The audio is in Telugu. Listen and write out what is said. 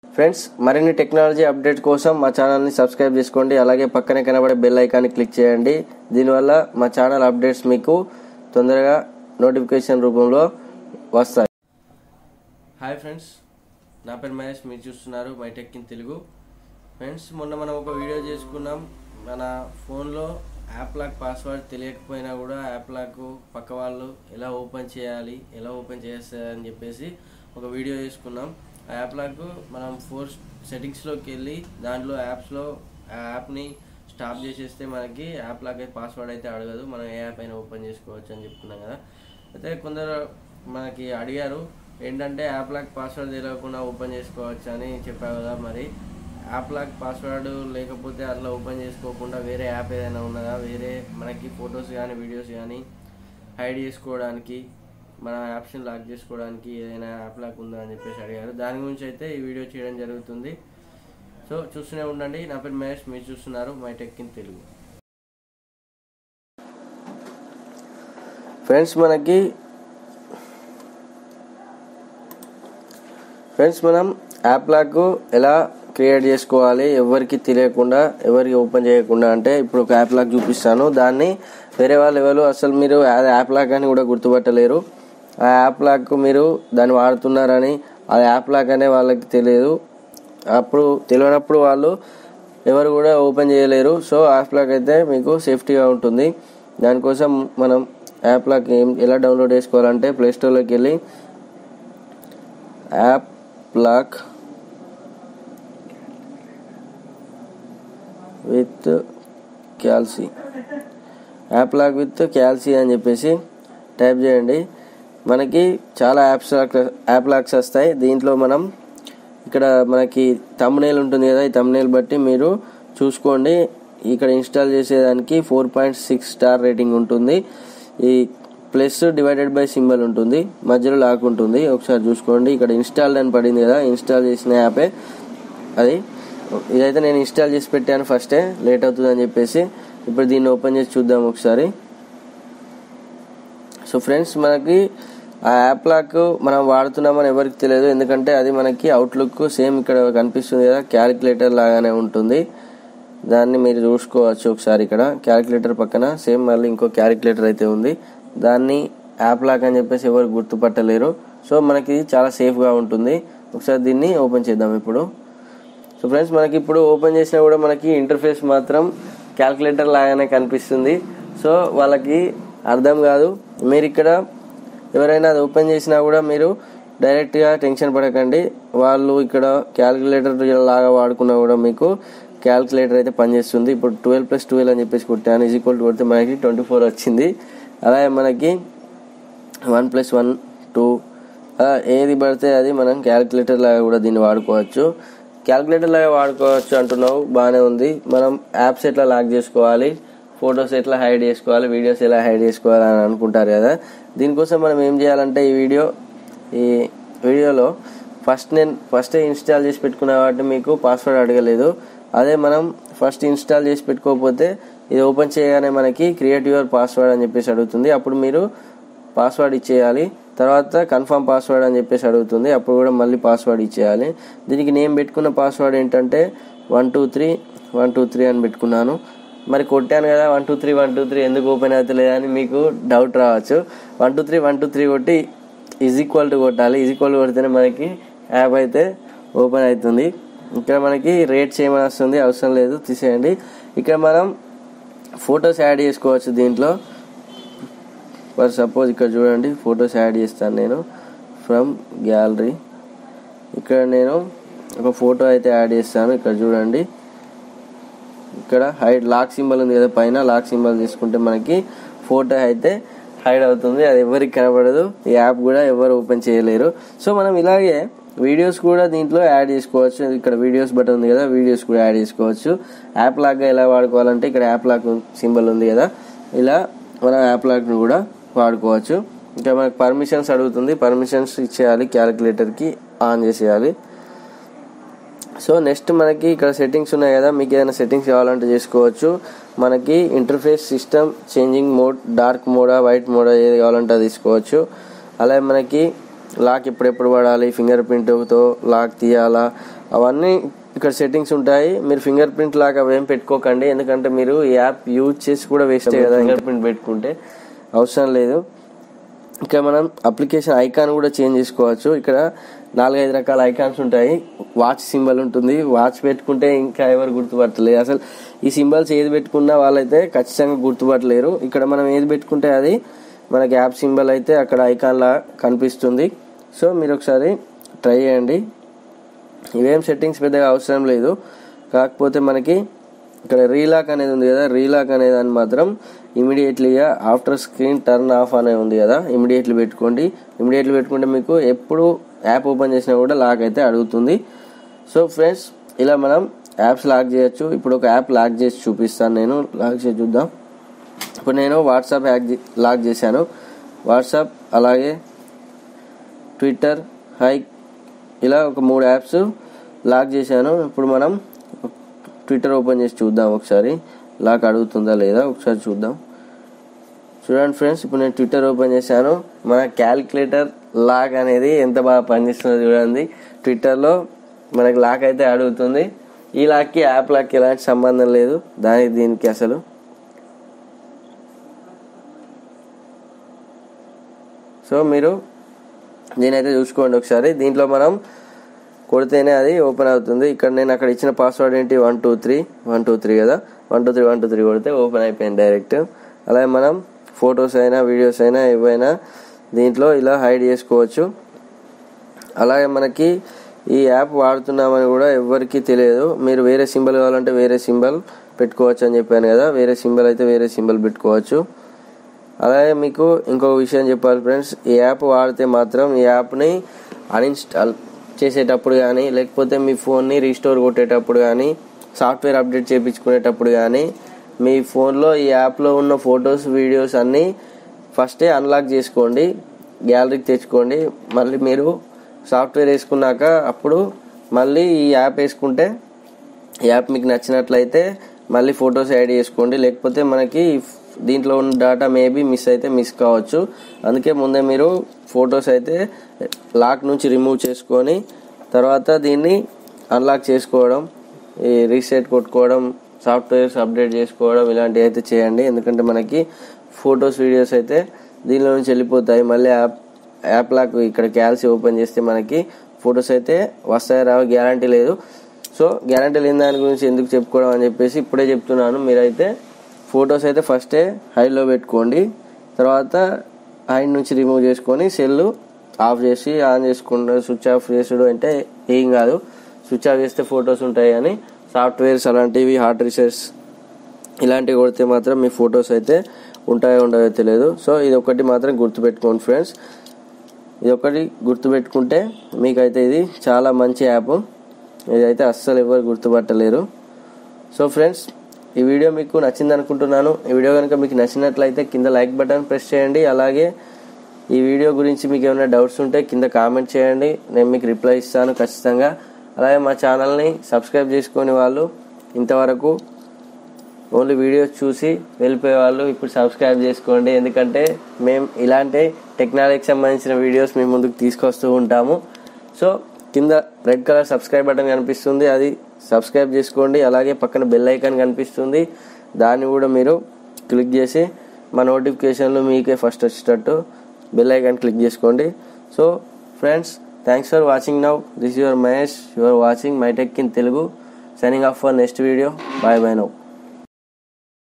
ఫ్రెండ్స్ మరిన్ని టెక్నాలజీ అప్డేట్ కోసం మా ఛానల్ని సబ్స్క్రైబ్ చేసుకోండి అలాగే పక్కనే కనబడే బెల్ ఐకాన్ని క్లిక్ చేయండి దీనివల్ల మా ఛానల్ అప్డేట్స్ మీకు తొందరగా నోటిఫికేషన్ రూపంలో వస్తాయి హాయ్ ఫ్రెండ్స్ నా పేరు మహేష్ మీరు చూస్తున్నారు my tech in Telugu friends మొన్న మనం ఒక వీడియో చేసుకున్నాం మన ఫోన్లో యాప్ లాక్ పాస్వర్డ్ తెలియకపోయినా కూడా యాప్ లాక్ పక్క వాళ్ళు ఎలా ఓపెన్ చేయాలి ఎలా ఓపెన్ చేస్తారని చెప్పేసి ఒక వీడియో చేసుకున్నాం ఆ యాప్ లాక్ మనం ఫోర్ సెట్టింగ్స్లోకి వెళ్ళి దాంట్లో యాప్స్లో ఆ యాప్ని స్టాప్ చేసేస్తే మనకి యాప్ లాక్ అయితే పాస్వర్డ్ అయితే అడగదు మనం ఏ యాప్ అయినా ఓపెన్ చేసుకోవచ్చు అని చెప్పుకున్నాం కదా అయితే కొందరు మనకి అడిగారు ఏంటంటే యాప్ లాక్ పాస్వర్డ్ తెలియకుండా ఓపెన్ చేసుకోవచ్చు అని చెప్పావు కదా మరి యాప్ లాక్ పాస్వర్డ్ లేకపోతే అట్లా ఓపెన్ చేసుకోకుండా వేరే యాప్ ఏదైనా ఉన్నదా వేరే మనకి ఫొటోస్ కానీ వీడియోస్ కానీ హైడ్ చేసుకోవడానికి మన యాప్స్ని లాక్ చేసుకోవడానికి ఏదైనా యాప్ లాక్ ఉందా అని చెప్పేసి అడిగారు దాని గురించి అయితే ఈ వీడియో చేయడం జరుగుతుంది సో చూస్తూనే ఉండండి నా పేరు మహేష్ మీరు చూస్తున్నారు my tech in Telugu friends మనకి ఫ్రెండ్స్ మనం యాప్ లాక్ ఎలా క్రియేట్ చేసుకోవాలి ఎవరికి తెలియకుండా ఎవరికి ఓపెన్ చేయకుండా అంటే ఇప్పుడు ఒక యాప్ లాక్ చూపిస్తాను దాన్ని వేరే వాళ్ళు ఎవరు అసలు మీరు అది యాప్ లాక్ అని కూడా గుర్తుపట్టలేరు ఆ యాప్ లాక్ మీరు దాన్ని వాడుతున్నారని ఆ యాప్ లాక్ అనే వాళ్ళకి తెలియదు అప్పుడు తెలియనప్పుడు వాళ్ళు ఎవరు కూడా ఓపెన్ చేయలేరు సో యాప్ లాక్ అయితే మీకు సేఫ్టీగా ఉంటుంది దానికోసం మనం యాప్ లాక్ ఏం ఎలా డౌన్లోడ్ చేసుకోవాలంటే ప్లేస్టోర్లోకి వెళ్ళి app lock with calci app lock with calci అని చెప్పేసి టైప్ చేయండి మనకి చాలా యాప్స్ యాప్ లాక్స్ వస్తాయి దీంట్లో మనం ఇక్కడ మనకి తమ్నేల్ ఉంటుంది కదా ఈ తమ్నేల్ బట్టి మీరు చూసుకోండి ఇక్కడ ఇన్స్టాల్ చేసేదానికి four point six star rating ఉంటుంది ఈ ప్లస్ డివైడెడ్ బై సింబల్ ఉంటుంది మధ్యలో లాక్ ఉంటుంది ఒకసారి చూసుకోండి ఇక్కడ ఇన్స్టాల్ అని పడింది కదా ఇన్స్టాల్ చేసిన యాపే అది ఇదైతే నేను ఇన్స్టాల్ చేసి పెట్టాను ఫస్టే లేట్ అవుతుంది అని చెప్పేసి ఇప్పుడు దీన్ని ఓపెన్ చేసి చూద్దాం ఒకసారి సో ఫ్రెండ్స్ మనకి ఆ యాప్ లాక్ మనం వాడుతున్నామని ఎవరికి తెలియదు ఎందుకంటే అది మనకి అవుట్లుక్ సేమ్ ఇక్కడ కనిపిస్తుంది కదా క్యాలిక్యులేటర్ లాగానే ఉంటుంది దాన్ని మీరు చూసుకోవచ్చు ఒకసారి ఇక్కడ క్యాలిక్యులేటర్ పక్కన సేమ్ మళ్ళీ ఇంకో క్యాలిక్యులేటర్ అయితే ఉంది దాన్ని యాప్ లాక్ అని చెప్పేసి ఎవరు గుర్తుపట్టలేరు సో మనకి ఇది చాలా సేఫ్గా ఉంటుంది ఒకసారి దీన్ని ఓపెన్ చేద్దాం ఇప్పుడు సో ఫ్రెండ్స్ మనకి ఇప్పుడు ఓపెన్ చేసినా కూడా మనకి ఇంటర్ఫేస్ మాత్రం క్యాల్కులేటర్ లాగానే కనిపిస్తుంది సో వాళ్ళకి అర్థం కాదు మీరు ఇక్కడ ఎవరైనా అది ఓపెన్ చేసినా కూడా మీరు డైరెక్ట్గా టెన్షన్ పడకండి వాళ్ళు ఇక్కడ క్యాల్కులేటర్ లాగా వాడుకున్నా కూడా మీకు క్యాల్కులేటర్ అయితే పనిచేస్తుంది ఇప్పుడు ట్వెల్వ్ ప్లస్ ట్వెల్వ్ అని చెప్పేసి కొట్టాను ఈజ్ ఈక్వల్ టు కొడితే మనకి ట్వంటీ ఫోర్ వచ్చింది అలాగే మనకి వన్ ప్లస్ వన్ టూ అలా ఏది పడితే అది మనం క్యాల్కులేటర్ లాగా కూడా దీన్ని వాడుకోవచ్చు క్యాల్కులేటర్ లాగా వాడుకోవచ్చు అంటున్నావు బాగానే ఉంది మనం యాప్స్ ఎట్లా లాక్ చేసుకోవాలి ఫొటోస్ ఎట్లా హైడ్ చేసుకోవాలి వీడియోస్ ఎలా హైడ్ చేసుకోవాలి అని అనుకుంటారు కదా దీనికోసం మనం ఏం చేయాలంటే ఈ వీడియో ఈ వీడియోలో ఫస్ట్ నేను ఫస్ట్ ఇన్స్టాల్ చేసి పెట్టుకున్న వాటిని మీకు పాస్వర్డ్ అడగలేదు అదే మనం ఫస్ట్ ఇన్స్టాల్ చేసి పెట్టుకోకపోతే ఇది ఓపెన్ చేయగానే మనకి క్రియేట్ యువర్ పాస్వర్డ్ అని చెప్పేసి అడుగుతుంది అప్పుడు మీరు పాస్వర్డ్ ఇచ్చేయాలి తర్వాత కన్ఫర్మ్ పాస్వర్డ్ అని చెప్పేసి అడుగుతుంది అప్పుడు కూడా మళ్ళీ పాస్వర్డ్ ఇచ్చేయాలి దీనికి నేను పెట్టుకున్న పాస్వర్డ్ ఏంటంటే one two three one two three అని పెట్టుకున్నాను మరి కొట్టాను కదా one two three one two three ఎందుకు ఓపెన్ అవుతలేదని మీకు డౌట్ రావచ్చు one two three one two three కొట్టి ఈజ్ ఈక్వల్ టు కొట్టాలి ఈజ్ ఈక్వల్ కొడితేనే మనకి యాప్ అయితే ఓపెన్ అవుతుంది ఇక్కడ మనకి రేట్ చేయమని వస్తుంది అవసరం లేదు తీసేయండి ఇక్కడ మనం ఫొటోస్ యాడ్ చేసుకోవచ్చు దీంట్లో ఫర్ సపోజ్ ఇక్కడ చూడండి ఫొటోస్ యాడ్ చేస్తాను నేను ఫ్రమ్ గ్యాలరీ ఇక్కడ నేను ఒక ఫోటో అయితే యాడ్ చేస్తాను ఇక్కడ చూడండి ఇక్కడ హైడ్ లాక్ సింబల్ ఉంది కదా పైన లాక్ సింబల్ తీసుకుంటే మనకి ఫోటో అయితే హైడ్ అవుతుంది అది ఎవరికి కనబడదు ఈ యాప్ కూడా ఎవరు ఓపెన్ చేయలేరు సో మనం ఇలాగే వీడియోస్ కూడా దీంట్లో యాడ్ చేసుకోవచ్చు ఇక్కడ వీడియోస్ బటన్ ఉంది కదా వీడియోస్ కూడా యాడ్ చేసుకోవచ్చు యాప్ లాక్గా ఎలా వాడుకోవాలంటే ఇక్కడ యాప్ లాక్ సింబల్ ఉంది కదా ఇలా మనం యాప్ లాక్ను కూడా వాడుకోవచ్చు ఇంకా మనకు పర్మిషన్స్ అడుగుతుంది పర్మిషన్స్ ఇచ్చేయాలి క్యాలిక్యులేటర్కి ఆన్ చేసేయాలి సో నెక్స్ట్ మనకి ఇక్కడ సెట్టింగ్స్ ఉన్నాయి కదా మీకు ఏదైనా సెట్టింగ్స్ కావాలంటే చేసుకోవచ్చు మనకి interface system changing mode dark మోడా వైట్ మోడా ఏది కావాలంటే అది తీసుకోవచ్చు అలాగే మనకి లాక్ ఎప్పుడెప్పుడు పడాలి ఫింగర్ ప్రింట్తో లాక్ తీయాలా అవన్నీ ఇక్కడ సెట్టింగ్స్ ఉంటాయి మీరు ఫింగర్ ప్రింట్ లాగా అవేం పెట్టుకోకండి ఎందుకంటే మీరు ఈ యాప్ యూజ్ చేసి కూడా వేస్ట్ కదా ఫింగర్ ప్రింట్ పెట్టుకుంటే అవసరం లేదు ఇక్కడ మనం అప్లికేషన్ ఐకాన్ కూడా చేంజ్ చేసుకోవచ్చు ఇక్కడ నాలుగైదు రకాల ఐకాన్స్ ఉంటాయి వాచ్ సింబల్ ఉంటుంది వాచ్ పెట్టుకుంటే ఇంకా ఎవరు గుర్తుపట్టలేదు అసలు ఈ సింబల్స్ ఏది పెట్టుకున్నా వాళ్ళైతే ఖచ్చితంగా గుర్తుపట్టలేరు ఇక్కడ మనం ఏది పెట్టుకుంటే అది మనకి యాప్ సింబల్ అయితే అక్కడ ఐకాన్ లా కనిపిస్తుంది సో మీరు ఒకసారి ట్రై చేయండి ఇవేం సెట్టింగ్స్ పెద్దగా అవసరం లేదు కాకపోతే మనకి ఇక్కడ రీలాక్ అనేది ఉంది కదా రీలాక్ అనే దాన్ని మాత్రం ఇమీడియట్లీగా ఆఫ్టర్ స్క్రీన్ టర్న్ ఆఫ్ అనే ఉంది కదా ఇమీడియట్లీ పెట్టుకోండి ఇమీడియట్లీ పెట్టుకుంటే మీకు ఎప్పుడు యాప్ ఓపెన్ చేసినా కూడా లాక్ అయితే అడుగుతుంది సో ఫ్రెండ్స్ ఇలా మనం యాప్స్ లాక్ చేయొచ్చు ఇప్పుడు ఒక యాప్ లాక్ చేసి చూపిస్తాను నేను లాక్ చేసి చూద్దాం ఇప్పుడు నేను వాట్సాప్ హ్యాక్ లాక్ చేశాను వాట్సాప్ అలాగే ట్విట్టర్ హైక్ ఇలా ఒక మూడు యాప్స్ లాక్ చేశాను ఇప్పుడు మనం ట్విట్టర్ ఓపెన్ చేసి చూద్దాం ఒకసారి లాక్ అడుగుతుందా లేదా ఒకసారి చూద్దాం చూడండి ఫ్రెండ్స్ ఇప్పుడు నేను ట్విట్టర్ ఓపెన్ చేశాను మన క్యాలిక్యులేటర్ లాక్ అనేది ఎంత బాగా పనిచేస్తుందో చూడండి ట్విట్టర్లో మనకి లాక్ అయితే అడుగుతుంది ఈ లాక్కి యాప్ లాక్కి ఎలాంటి సంబంధం లేదు దానికి దీనికి అసలు సో మీరు దీనైతే చూసుకోండి ఒకసారి దీంట్లో మనం కొడితేనే అది ఓపెన్ అవుతుంది ఇక్కడ నేను అక్కడ ఇచ్చిన పాస్వర్డ్ ఏంటి one two three one two three కదా one two three one two three కొడితే ఓపెన్ అయిపోయింది డైరెక్ట్ అలాగే మనం ఫొటోస్ అయినా వీడియోస్ అయినా ఏవైనా దీంట్లో ఇలా హైడ్ చేసుకోవచ్చు అలాగే మనకి ఈ యాప్ వాడుతున్నామని కూడా ఎవరికి తెలియదు మీరు వేరే సింబల్ కావాలంటే వేరే సింబల్ పెట్టుకోవచ్చు అని చెప్పాను కదా వేరే సింబల్ అయితే వేరే సింబల్ పెట్టుకోవచ్చు అలాగే మీకు ఇంకొక విషయం చెప్పాలి ఫ్రెండ్స్ ఈ యాప్ వాడితే మాత్రం ఈ యాప్ని అన్ఇన్స్టాల్ చేసేటప్పుడు కానీ లేకపోతే మీ ఫోన్ని రీస్టోర్ కొట్టేటప్పుడు కానీ సాఫ్ట్వేర్ అప్డేట్ చేయించుకునేటప్పుడు కానీ మీ ఫోన్లో ఈ యాప్లో ఉన్న ఫొటోస్ వీడియోస్ అన్నీ ఫస్టే అన్లాక్ చేసుకోండి గ్యాలరీకి తెచ్చుకోండి మళ్ళీ మీరు సాఫ్ట్వేర్ వేసుకున్నాక అప్పుడు మళ్ళీ ఈ యాప్ వేసుకుంటే ఈ యాప్ మీకు నచ్చినట్లయితే మళ్ళీ ఫొటోస్ యాడ్ చేసుకోండి లేకపోతే మనకి దీంట్లో ఉన్న డేటా మేబీ మిస్ అయితే మిస్ కావచ్చు అందుకే ముందే మీరు ఫొటోస్ అయితే లాక్ నుంచి రిమూవ్ చేసుకొని తర్వాత దీన్ని అన్లాక్ చేసుకోవడం ఈ రీసెట్ కొట్టుకోవడం సాఫ్ట్వేర్స్ అప్డేట్ చేసుకోవడం ఇలాంటివి అయితే చేయండి ఎందుకంటే మనకి ఫొటోస్ వీడియోస్ అయితే దీనిలో నుంచి వెళ్ళిపోతాయి మళ్ళీ యాప్ యాప్ లాక్ ఇక్కడ క్యాల్సీ ఓపెన్ చేస్తే మనకి ఫొటోస్ అయితే వస్తాయి రావు గ్యారంటీ లేదు సో గ్యారంటీ లేని దాని గురించి ఎందుకు చెప్పుకోవడం అని చెప్పేసి ఇప్పుడే చెప్తున్నాను మీరైతే ఫొటోస్ అయితే ఫస్టే హైలో పెట్టుకోండి తర్వాత హైడ్ నుంచి రిమూవ్ చేసుకొని సెల్ ఆఫ్ చేసి ఆన్ చేసుకుంటే స్విచ్ ఆఫ్ చేసుడు అంటే ఏం కాదు స్విచ్ ఆఫ్ చేస్తే ఫొటోస్ ఉంటాయి కానీ సాఫ్ట్వేర్స్ అలాంటివి హార్డ్ రీసెట్స్ ఇలాంటివి కొడితే మాత్రం మీ ఫొటోస్ అయితే ఉంటాయో ఉండవో తెలియదు సో ఇది ఒకటి మాత్రం గుర్తుపెట్టుకోండి ఫ్రెండ్స్ ఇది ఒకటి గుర్తుపెట్టుకుంటే మీకైతే ఇది చాలా మంచి యాప్ ఇదైతే అస్సలు ఎవరు గుర్తుపట్టలేరు సో ఫ్రెండ్స్ ఈ వీడియో మీకు నచ్చింది అనుకుంటున్నాను ఈ వీడియో కనుక మీకు నచ్చినట్లయితే కింద లైక్ బటన్ ప్రెస్ చేయండి అలాగే ఈ వీడియో గురించి మీకు ఏమైనా డౌట్స్ ఉంటే కింద కామెంట్ చేయండి నేను మీకు రిప్లై ఇస్తాను ఖచ్చితంగా అలాగే మా ఛానల్ని సబ్స్క్రైబ్ చేసుకునే వాళ్ళు ఇంతవరకు ఓన్లీ వీడియోస్ చూసి వెళ్ళిపోయే వాళ్ళు ఇప్పుడు సబ్స్క్రైబ్ చేసుకోండి ఎందుకంటే మేము ఇలాంటి టెక్నాలజీకి సంబంధించిన వీడియోస్ మీ ముందుకు తీసుకొస్తూ ఉంటాము సో కింద రెడ్ కలర్ సబ్స్క్రైబ్ బటన్ కనిపిస్తుంది అది సబ్స్క్రైబ్ చేసుకోండి అలాగే పక్కన బెల్ ఐకాన్ కనిపిస్తుంది దాన్ని కూడా మీరు క్లిక్ చేసి మా నోటిఫికేషన్లు మీకే ఫస్ట్ వచ్చేటట్టు బెల్ ఐకాన్ క్లిక్ చేసుకోండి so friends thanks for watching now this your Mahesh your watching my tech in Telugu signing off for next video bye bye now